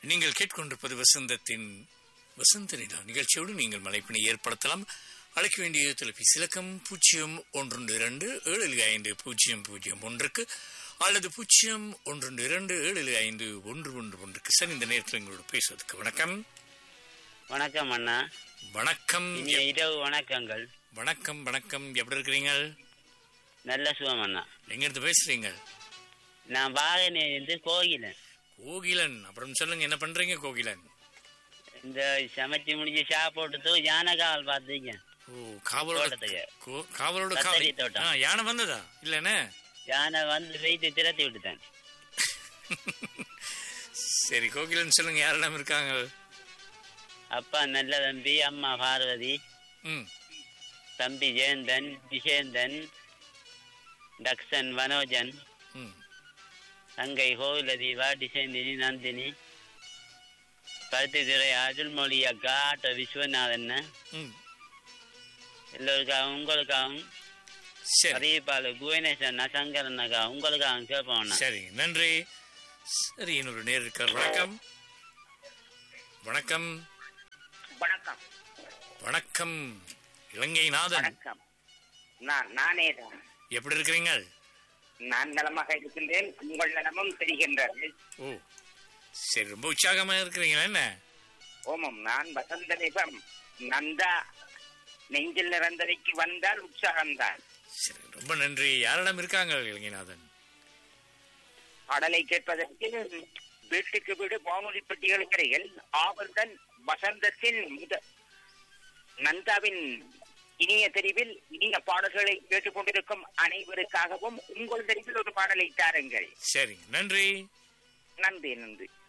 நீங்கள் கேட்கொண்டிருப்பது வசந்தத்தின் வசந்த நிலா நிகழ்ச்சியோடு நீங்கள் மலைப்பினை ஏற்படுத்தலாம் அழைக்க வேண்டிய தொலைபேசி இலக்கம் பூஜ்ஜியம் ஒன்று இரண்டு ஏழு ஐந்து பூஜ்ஜியம் பூஜ்ஜியம் ஒன்றுக்கு அல்லது பூஜ்ஜியம் ஒன்று இரண்டு ஏழு ஐந்து ஒன்று ஒன்று ஒன்றுக்கு சார் இந்த நேரத்தில் எங்களோட பேசுவதற்கு வணக்கம் வணக்கம் அண்ணா வணக்கம் இனிய இரவு வணக்கங்கள் வணக்கம் வணக்கம் எப்படி இருக்கிறீங்க நல்ல சுகம் அண்ணா எங்க இருந்து பேசுறீங்க நான் வாகனேந்து கோகிலன் கோகிலன் அப்புறம் சொல்லுங்க என்ன பண்றீங்க கோகிலன் இந்த சமைச்சு முடிஞ்சு சாப்பிட்டு யானை காவல் பார்த்தீங்க ஓ காவலோட தோட்டத்துக்கு. கோ- காவலோட கத்தரி காவல் தோட்டம். ஆ, யானை வந்ததா இல்லனே யானை வந்து போயிட்டு திரட்டி விட்டுட்டேன் சரி கோகிலன் சொல்லுங்க யாரெல்லாம் இருக்காங்க அப்பா நல்ல தம்பி அம்மா பார்வதி ம் தம்பி ஜெயந்தன் விஜேந்தன் டக்சன் வனோஜன் ம் தங்கை கோவிலதீபா டிசைந்தினி நந்தினி பருத்தித்துறை அருள்மொழி அக்கா ஆட்டோ விஸ்வநாதன் ம் எல்லோருக்காகவும் உங்களுக்காகவும் சரி அறிவிப்பாளர் புவனேஸ்வரன் சங்கரன் அக்கா உங்களுக்காகவும் கேட்போம் சரி நன்றி சரி இன்னொரு நேர் இருக்கார் வணக்கம் வணக்கம் வணக்கம் வணக்கம் இலங்கை நாதன் வணக்கம் நான் நானே தான் எப்படி இருக்கிறீங்க நான் நலமாக இருக்கின்றேன் உங்கள் நலமும் தெரிகின்றது ஓ சரி ரொம்ப உற்சாகமா இருக்கிறீங்களா என்ன ஓமம் நான் வசந்த நிபம் நந்தா நெஞ்சில் நிறந்ததைக்கு வந்தால் உற்சாகம்தான் சரி ரொம்ப நன்றி யாரிடம் இருக்காங்க இலங்கைநாதன் பாடலை கேட்பதற்கு வீட்டுக்கு வீடு வானொலி பெட்டிகளுக்கு இடையில் ஆவல்தான் வசந்தத்தின் முத நந்தாவின் இனிய தெரிவில் இனிய பாடல்களை கேட்டுக்கொண்டிருக்கும் அனைவருக்காகவும் உங்கள் தெரிவில் ஒரு பாடலை தாருங்கள் சரி நன்றி நன்றி நன்றி